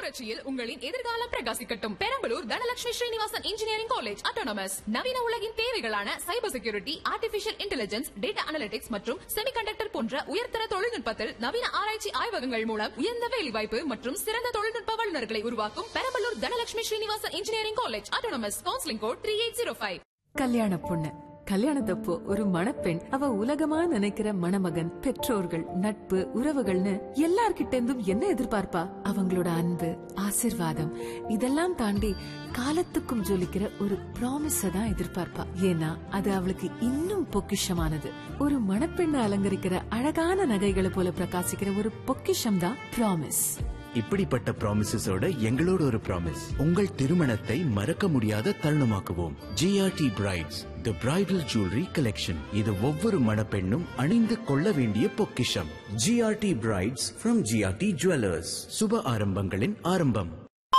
புரட்சியில் உங்களின் எதிர்காலம் பிரகாசிக்கட்டும் Perambalur Dhanalakshmi Srinivasan engineering college autonomous நவீன உலகின் தேவைகளான cyber security artificial intelligence data analytics மற்றும் செமிகண்டக்டர் போன்ற உயர்தர தொழில்நுட்பத்தில் நவீன ஆராய்ச்சி ஆய்வகங்கள் மூலம் உயர்ந்த வேலைவாய்ப்பு மற்றும் சிறந்த தொழில்நுட்ப வல்லுநர்களை உருவாக்கும் Perambalur Dhanalakshmi Srinivasan engineering college autonomous counselling code three eight zero five கல்யாண பொண்ணு கல்யாணத்தப்போ ஒரு மணப்பெண் அவ உலகமா நினைக்கிற மணமகன் பெற்றோர்கள் நட்பு உறவுகள்னு எல்லார்கிட்ட இருந்தும் என்ன எதிர்பார்ப்பா அவங்களோட அன்பு ஆசிர்வாதம் இதெல்லாம் தாண்டி காலத்துக்கும் ஜொலிக்கிற ஒரு ப்ராமிஸ தான் எதிர்பார்ப்பா ஏன்னா அது அவளுக்கு இன்னும் பொக்கிஷமானது ஒரு மணப்பெண்ணை அலங்கரிக்கிற அழகான நகைகளை போல பிரகாசிக்கிற ஒரு பொக்கிஷம் தான் ப்ராமிஸ் இப்படிப்பட்ட ப்ராமிசஸோட எங்களோட ஒரு ப்ராமிஸ் உங்கள் திருமணத்தை மறக்க முடியாத தருணமாக்குவோம் GRT brides the bridal jewellery collection இது ஒவ்வொரு மணப்பெண்ணும் அணிந்து கொள்ள வேண்டிய பொக்கிஷம் GRT brides from GRT jewellers சுப ஆரம்பங்களின் ஆரம்பம்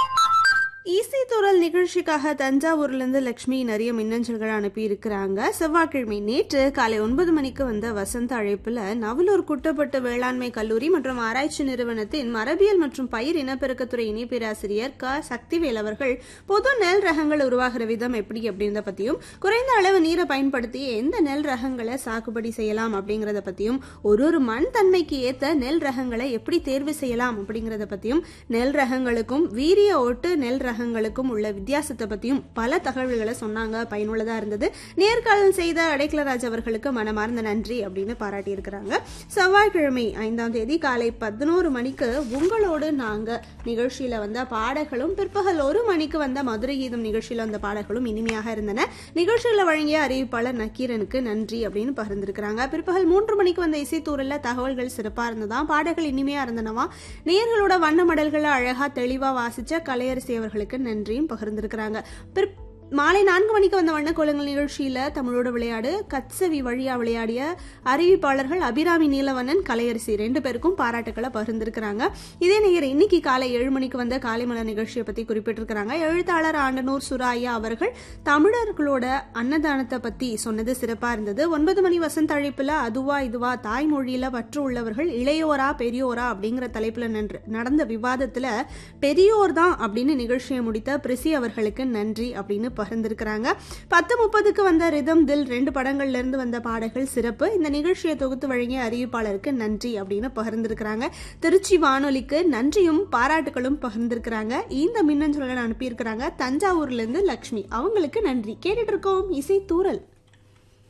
ஈசி துறல் நிகழ்ச்சிக்காக தஞ்சாவூர்லேருந்து லக்ஷ்மி நிறைய மின்னஞ்சல்கள் அனுப்பி இருக்கிறாங்க செவ்வாய்க்கிழமை நேற்று காலை ஒன்பது மணிக்கு வந்த வசந்த அழைப்புல நவலூர் குட்டப்பட்டு வேளாண்மை கல்லூரி மற்றும் ஆராய்ச்சி நிறுவனத்தின் மரபியல் மற்றும் பயிர் இனப்பெருக்கத்துறை இணை பேராசிரியர் க சக்திவேல் அவர்கள் பொது நெல் ரகங்கள் உருவாகிற விதம் எப்படி அப்படின்றத பத்தியும் குறைந்த அளவு நீரை பயன்படுத்தி எந்த நெல் ரகங்களை சாகுபடி செய்யலாம் அப்படிங்கறத பத்தியும் ஒரு ஒரு மண் தன்மைக்கு ஏத்த நெல் ரகங்களை எப்படி தேர்வு செய்யலாம் அப்படிங்கறத பத்தியும் நெல் ரகங்களுக்கும் வீரிய ஓட்டு நெல் ரகங்களுக்கும் உள்ள வித்தியாசத்தை பத்தியும் பல தகவல்களை சொன்னாங்க பயனுள்ளதா இருந்தது நேர்காணல் செய்த அடைக்கலராஜ் அவர்களுக்கு மனமார்ந்த நன்றி அப்படின்னு பாராட்டி இருக்கிறாங்க செவ்வாய்க்கிழமை ஐந்தாம் தேதி காலை பதினோரு மணிக்கு உங்களோடு நாங்க நிகழ்ச்சியில வந்த பாடல்களும் பிற்பகல் ஒரு மணிக்கு வந்த மதுரை கீதம் நிகழ்ச்சியில வந்த பாடல்களும் இனிமையாக இருந்தன நிகழ்ச்சியில வழங்கிய அறிவிப்பாளர் நக்கீரனுக்கு நன்றி அப்படின்னு பகிர்ந்திருக்கிறாங்க பிற்பகல் மூன்று மணிக்கு வந்த இசைத்தூரில் தகவல்கள் சிறப்பா இருந்ததா பாடல்கள் இனிமையா இருந்தனவா நேர்களோட வண்ண மடல்களை அழகா தெளிவா வாசிச்ச கலையரசி அவர்களுக்கு நன்றியும் பகிர்ந்திருக்கிறாங்க பிற்- மாலை நான்கு மணிக்கு வந்த வண்ணக்கோலங்கள் நிகழ்ச்சியில தமிழோட விளையாடு கத்சவி வழியா விளையாடிய அறிவிப்பாளர்கள் அபிராமி நீலவண்ணன் கலையரசி ரெண்டு பேருக்கும் பாராட்டுக்களை பகிர்ந்திருக்கிறாங்க இதே நேரம் இன்னைக்கு காலை ஏழு மணிக்கு வந்த காலைமலர் நிகழ்ச்சியை பத்தி குறிப்பிட்டிருக்கிறாங்க எழுத்தாளர் ஆண்டனூர் சுராயா அவர்கள் தமிழர்களோட அன்னதானத்தை பத்தி சொன்னது சிறப்பா இருந்தது ஒன்பது மணி வசந்த அழைப்புல அதுவா இதுவா தாய்மொழியில பற்று உள்ளவர்கள் இளையோரா பெரியோரா அப்படிங்கிற தலைப்புல நின்று நடந்த விவாதத்துல பெரியோர் தான் அப்படின்னு நிகழ்ச்சியை முடித்த பிரிசி அவர்களுக்கு நன்றி அப்படின்னு பகிர்ந்திருக்கிறாங்க பத்து முப்பதுக்கு வந்த ரிதம் தில் ரெண்டு படங்கள்ல இருந்து வந்த பாடல்கள் சிறப்பு இந்த நிகழ்ச்சியை தொகுத்து வழங்கிய அறிவிப்பாளருக்கு நன்றி அப்படின்னு பகிர்ந்திருக்கிறாங்க திருச்சி வானொலிக்கு நன்றியும் பாராட்டுகளும் பகிர்ந்திருக்கிறாங்க இந்த மின்னஞ்சலுடன் அனுப்பியிருக்கிறாங்க தஞ்சாவூர்ல இருந்து லக்ஷ்மி அவங்களுக்கு நன்றி கேட்டுட்டு இருக்கோம் இசை தூரல்